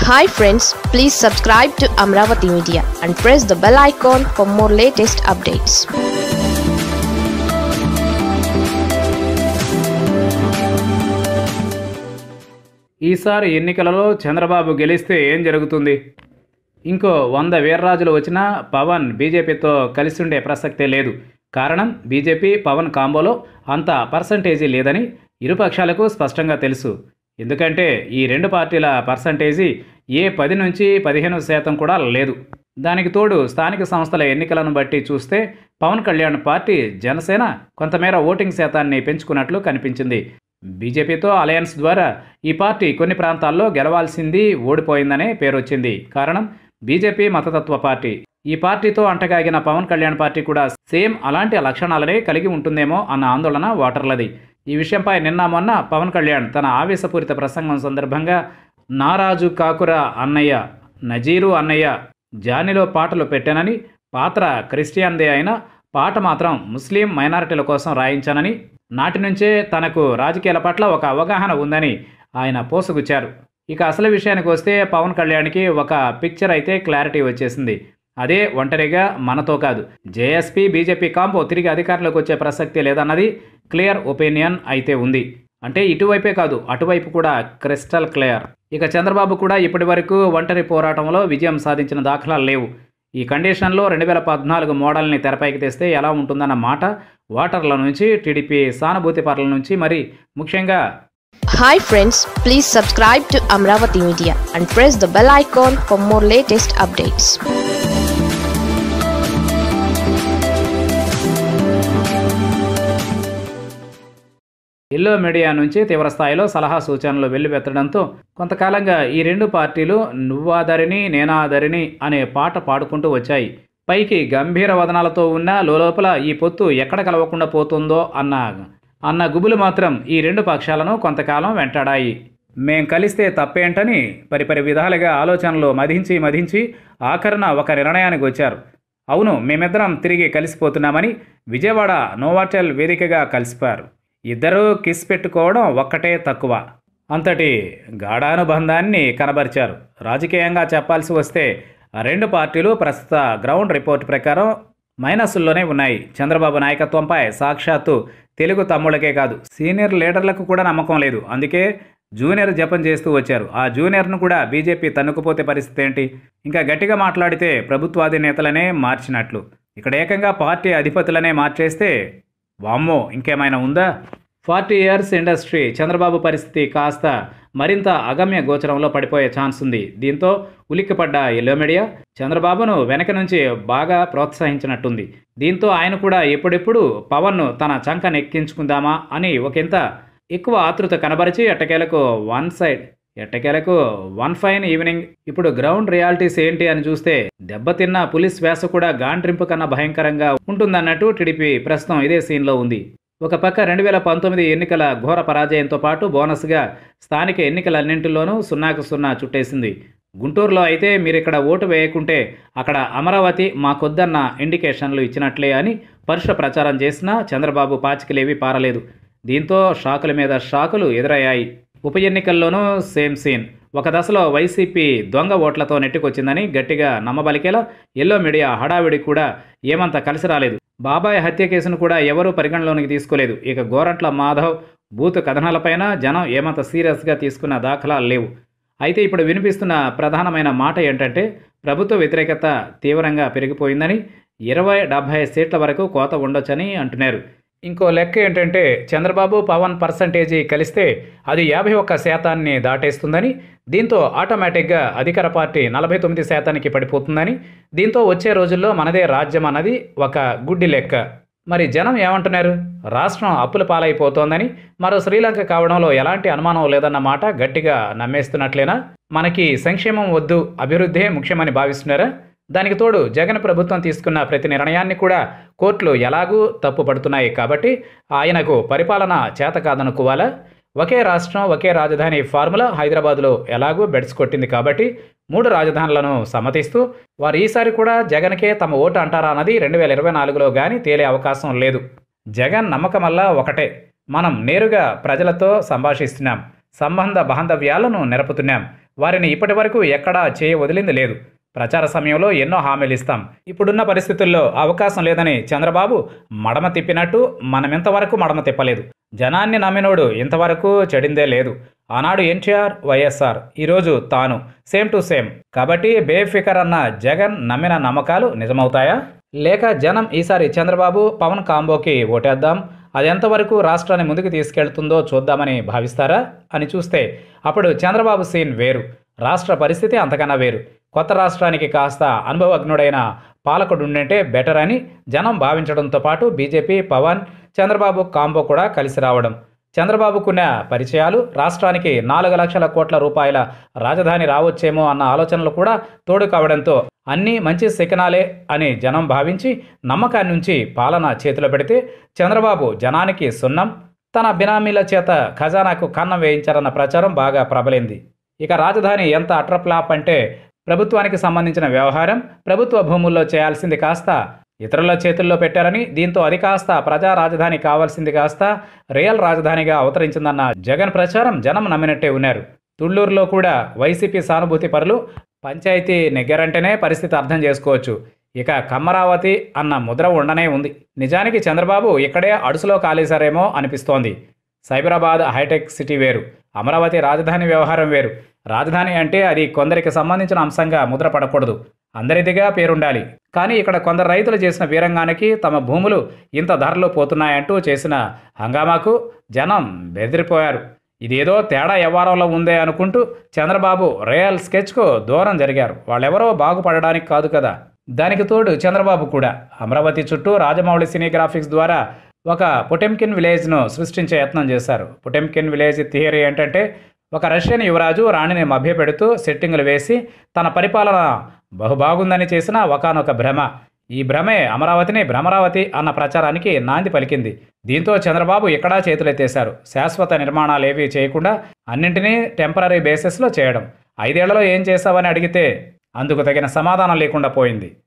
hi friends please subscribe to Amaravati media and press the bell icon for more latest updates ఈసారి ఎన్నికలలో చంద్రబాబు గెలిస్తే ఏం జరుగుతుంది ఇంకో వంద వీర్రాజులు వచ్చినా పవన్ బీజేపీతో కలిసి ఉండే ప్రసక్తే లేదు కారణం బీజేపీ పవన్ కాంబోలో అంత పర్సంటేజీ లేదని ఇరు పక్షాలకు స్పష్టంగా తెలుసు ఎందుకంటే ఈ రెండు పార్టీల పర్సంటేజీ ఏ పది నుంచి పదిహేను శాతం కూడా లేదు దానికి తోడు స్థానిక సంస్థల ఎన్నికలను బట్టి చూస్తే పవన్ కళ్యాణ్ పార్టీ జనసేన కొంతమేర ఓటింగ్ శాతాన్ని పెంచుకున్నట్లు కనిపించింది బీజేపీతో అలయన్స్ ద్వారా ఈ పార్టీ కొన్ని ప్రాంతాల్లో గెలవాల్సింది ఓడిపోయిందనే పేరొచ్చింది కారణం బీజేపీ మతతత్వ పార్టీ ఈ పార్టీతో అంటగాగిన పవన్ కళ్యాణ్ పార్టీ కూడా సేమ్ అలాంటి లక్షణాలనే కలిగి ఉంటుందేమో అన్న ఆందోళన ఓటర్లది ఈ విషయంపై నిన్న మొన్న పవన్ కళ్యాణ్ తన ఆవేశపూరిత ప్రసంగం సందర్భంగా నారాజు కాకుర అన్నయ్య నజీరు అన్నయ్య జానిలో పాటలు పెట్టానని పాత్ర క్రిస్టియన్దే అయినా పాట మాత్రం ముస్లిం మైనారిటీల కోసం రాయించానని నాటి నుంచే తనకు రాజకీయాల పట్ల ఒక అవగాహన ఉందని ఆయన పోసుగుచ్చారు ఇక అసలు విషయానికి వస్తే పవన్ కళ్యాణ్కి ఒక పిక్చర్ అయితే క్లారిటీ వచ్చేసింది అదే ఒంటరిగా మనతో కాదు జేఎస్పీ బీజేపీ కాంపో తిరిగి అధికారంలోకి వచ్చే ప్రసక్తి లేదన్నది క్లియర్ ఒపీనియన్ అయితే ఉంది అంటే ఇటువైపే కాదు అటువైపు కూడా క్రిస్టల్ క్లియర్ ఇక చంద్రబాబు కూడా ఇప్పటి వరకు ఒంటరి పోరాటంలో విజయం సాధించిన దాఖలాలు లేవు ఈ కండిషన్లో రెండు వేల పద్నాలుగు మోడల్ని తెరపైకి తెస్తే ఎలా ఉంటుందన్న మాట ఓటర్ల నుంచి టీడీపీ సానుభూతి పరుల నుంచి మరి ముఖ్యంగా hi friends please subscribe to Amaravati media and press the bell icon for more latest updates yellow media నుంచి తీవ్రస్థాయిలో సలహా సూచనలు వెల్లువెత్తడంతో కొంతకాలంగా ఈ రెండు పార్టీలు నువ్వాదరిని నేనాదరిని అనే పాట పాడుకుంటూ వచ్చాయి పైకి గంభీర వదనాలతో ఉన్న లోపల ఈ పొత్తు ఎక్కడ కలవకుండా పోతుందో అన్న అన్న గుబులు మాత్రం ఈ రెండు పక్షాలను కొంతకాలం వెంటాడాయి మేం కలిస్తే తప్పేంటని పరిపరి విధాలుగా ఆలోచనలు మధించి మధించి ఆఖరణ ఒక నిర్ణయానికి వచ్చారు అవును మేమిద్దరం తిరిగి కలిసిపోతున్నామని విజయవాడ నోవాటెల్ వేదికగా కలిసిపారు ఇద్దరూ కిస్ పెట్టుకోవడం ఒక్కటే తక్కువ అంతటి గాఢానుబంధాన్ని కనబరిచారు రాజకీయంగా చెప్పాల్సి వస్తే ఆ రెండు పార్టీలు ప్రస్తుత గ్రౌండ్ రిపోర్ట్ ప్రకారం మైనస్సుల్లోనే ఉన్నాయి చంద్రబాబు నాయకత్వంపై సాక్షాత్తు తెలుగు తమ్ముళ్ళకే కాదు సీనియర్ లీడర్లకు కూడా నమ్మకం లేదు అందుకే జూనియర్ జపం చేస్తూ వచ్చారు ఆ జూనియర్ను కూడా బీజేపీ తన్నుకుపోతే పరిస్థితి ఏంటి ఇంకా గట్టిగా మాట్లాడితే ప్రభుత్వాధినేతలనే మార్చినట్లు ఇక్కడ ఏకంగా పార్టీ అధిపతులనే మార్చేస్తే వామ్మో ఇంకేమైనా ఉందా ఫార్టీ ఇయర్స్ ఇండస్ట్రీ చంద్రబాబు పరిస్థితి కాస్త మరింత అగమ్య గోచరంలో పడిపోయే ఛాన్స్ ఉంది దీంతో ఉలిక్కిపడ్డ ఎల్లో మీడియా చంద్రబాబును వెనక నుంచి బాగా ప్రోత్సహించినట్టుంది దీంతో ఆయన కూడా ఎప్పుడెప్పుడు పవన్ను తన చంకను ఎక్కించుకుందామా అని ఒకంత ఎక్కువ ఆతృత కనబరిచి ఎట్టకేలకు వన్ సైడ్ ఎట్టకేలకు వన్ ఫైన్ ఈవినింగ్ ఇప్పుడు గ్రౌండ్ రియాలిటీస్ ఏంటి అని చూస్తే దెబ్బతిన్న పులిస్ వేస కూడా గాండ్రింపు కన్నా భయంకరంగా ఉంటుందన్నట్టు టీడీపీ ప్రస్తుతం ఇదే సీన్లో ఉంది ఒక పక్క రెండు వేల పంతొమ్మిది ఎన్నికల ఘోర పరాజయంతో పాటు బోనస్గా స్థానిక ఎన్నికలన్నింటిలోనూ సున్నాకు సున్నా చుట్టేసింది గుంటూరులో అయితే మీరు ఇక్కడ ఓటు వేయకుంటే అక్కడ అమరావతి మాకొద్దన్న ఇండికేషన్లు ఇచ్చినట్లే అని పరుష ప్రచారం చేసినా చంద్రబాబు పాచికలేవి పారలేదు దీంతో షాకుల మీద షాకులు ఎదురయ్యాయి ఉప ఎన్నికల్లోనూ సేమ్ సీన్ ఒక దశలో వైసీపీ దొంగ ఓట్లతో నెట్టుకొచ్చిందని గట్టిగా నమ్మబలికేలా ఎల్లో మీడియా హడావిడి కూడా ఏమంత కలిసి రాలేదు బాబాయ్ హత్య కేసును కూడా ఎవరూ పరిగణలోనికి తీసుకోలేదు ఇక గోరంట్ల మాధవ్ బూత్ కథనాలపైన జనం ఏమంత సీరియస్గా తీసుకున్న దాఖలాలు లేవు అయితే ఇప్పుడు వినిపిస్తున్న ప్రధానమైన మాట ఏంటంటే ప్రభుత్వ వ్యతిరేకత తీవ్రంగా పెరిగిపోయిందని ఇరవై డెబ్భై సీట్ల వరకు కోత ఉండొచ్చని అంటున్నారు ఇంకో లెక్క ఏంటంటే చంద్రబాబు పవన్ పర్సంటేజీ కలిస్తే అది యాభై ఒక్క శాతాన్ని దాటేస్తుందని దీంతో ఆటోమేటిక్గా అధికార పార్టీ నలభై తొమ్మిది శాతానికి పడిపోతుందని దీంతో వచ్చే రోజుల్లో మనదే రాజ్యం అన్నది ఒక గుడ్డి లెక్క మరి జనం ఏమంటున్నారు రాష్ట్రం అప్పుల పాలైపోతోందని మరో శ్రీలంక కావడంలో ఎలాంటి అనుమానం లేదన్న మాట గట్టిగా నమ్మేస్తున్నట్లేనా మనకి సంక్షేమం వద్దు అభివృద్ధే ముఖ్యమని భావిస్తున్నారా దానికి తోడు జగన్ ప్రభుత్వం తీసుకున్న ప్రతి నిర్ణయాన్ని కూడా కోర్టులు ఎలాగూ తప్పుపడుతున్నాయి కాబట్టి ఆయనకు పరిపాలన చేత కాదనుకోవాలా ఒకే రాష్ట్రం ఒకే రాజధాని ఫార్ములా హైదరాబాద్లో ఎలాగూ బెడ్స్ కొట్టింది కాబట్టి మూడు రాజధానులను సమ్మతిస్తూ వారు ఈసారి కూడా జగన్కే తమ ఓటు అంటారా అన్నది రెండు వేల ఇరవై నాలుగులో కానీ తేలే అవకాశం లేదు జగన్ నమ్మకమల్లా ఒకటే మనం నేరుగా ప్రజలతో సంభాషిస్తున్నాం సంబంధ బాంధవ్యాలను నెరపుతున్నాం వారిని ఇప్పటి వరకు ఎక్కడా చేయ వదిలింది లేదు ప్రచార సమయంలో ఎన్నో హామీలు ఇస్తాం ఇప్పుడున్న పరిస్థితుల్లో అవకాశం లేదని చంద్రబాబు మడమ తిప్పినట్టు మనమింతవరకు మడమ తిప్పలేదు జనాన్ని నమ్మినోడు ఇంతవరకు చెడిందే లేదు ఆనాడు ఎన్టీఆర్ వైఎస్ఆర్ ఈరోజు తాను సేమ్ టు సేమ్ కాబట్టి బేఫికర్ అన్న జగన్ నమ్మిన నమ్మకాలు నిజమవుతాయా లేక జనం ఈసారి చంద్రబాబు పవన్ కాంబోకి ఓటేద్దాం అది ఎంతవరకు రాష్ట్రాన్ని ముందుకు తీసుకెళ్తుందో చూద్దామని భావిస్తారా అని చూస్తే అప్పుడు చంద్రబాబు సీన్ వేరు రాష్ట్ర పరిస్థితి అంతకన్నా వేరు కొత్త రాష్ట్రానికి కాస్త అనుభవజ్ఞుడైన పాలకుడు ఉండింటే బెటర్ అని జనం భావించడంతో పాటు బీజేపీ పవన్ చంద్రబాబు కాంబో కూడా కలిసి రావడం చంద్రబాబుకున్న పరిచయాలు రాష్ట్రానికి నాలుగు లక్షల కోట్ల రూపాయల రాజధాని రావచ్చేమో అన్న ఆలోచనలు కూడా తోడు కావడంతో అన్నీ మంచి శకనాలే అని జనం భావించి నమ్మకాన్ని నుంచి పాలన చేతిలో పెడితే చంద్రబాబు జనానికి సున్నం తన బినామీల చేత ఖజానాకు కన్నం వేయించారన్న ప్రచారం బాగా ప్రబలింది ఇక రాజధాని ఎంత అట్రప్లాప్ అంటే ప్రభుత్వానికి సంబంధించిన వ్యవహారం ప్రభుత్వ భూముల్లో చేయాల్సింది కాస్త ఇతరుల చేతుల్లో పెట్టారని దీంతో అది కాస్త ప్రజా రాజధాని కావాల్సింది కాస్త రియల్ రాజధానిగా అవతరించిందన్న జగన్ ప్రచారం జనం నమ్మినట్టే ఉన్నారు తుళ్ళూరులో కూడా వైసీపీ సానుభూతి పరులు పంచాయతీ నెగ్గారంటేనే పరిస్థితి అర్థం చేసుకోవచ్చు ఇక కమ్మరావతి అన్న ముద్ర ఉండనే ఉంది నిజానికి చంద్రబాబు ఇక్కడే అడుసులో కాలేశారేమో అనిపిస్తోంది సైబరాబాద్ హైటెక్ సిటీ వేరు అమరావతి రాజధాని వ్యవహారం వేరు రాజధాని అంటే అది కొందరికి సంబంధించిన అంశంగా ముద్ర పడకూడదు అందరిదిగా పేరుండాలి కానీ ఇక్కడ కొందరు రైతులు చేసిన వీరంగానికి తమ భూములు ఇంత ధరలు పోతున్నాయంటూ చేసిన హంగామాకు జనం బెదిరిపోయారు ఇదేదో తేడా వ్యవహారంలో ఉందే అనుకుంటూ చంద్రబాబు రియల్ స్కెచ్కు దూరం జరిగారు వాళ్ళెవరో బాగుపడడానికి కాదు కదా దానికి తోడు చంద్రబాబు కూడా అమరావతి చుట్టూ రాజమౌళి సినీ గ్రాఫిక్స్ ద్వారా ఒక పొటెంకిన్ విలేజ్ను సృష్టించే యత్నం చేశారు పొటెంకిన్ విలేజ్ థియరీ ఏంటంటే ఒక రష్యన్ యువరాజు రాణిని మభ్యపెడుతూ సెట్టింగులు వేసి తన పరిపాలన బహుబాగుందని చేసిన ఒకనొక భ్రమ ఈ భ్రమే అమరావతిని భ్రమరావతి అన్న ప్రచారానికి నాంది పలికింది దీంతో చంద్రబాబు ఎక్కడా చేతులెత్తేశారు శాశ్వత నిర్మాణాలు ఏవీ చేయకుండా అన్నింటినీ టెంపరీ బేసిస్లో చేయడం ఐదేళ్లలో ఏం చేశావని అడిగితే అందుకు తగిన సమాధానం లేకుండా పోయింది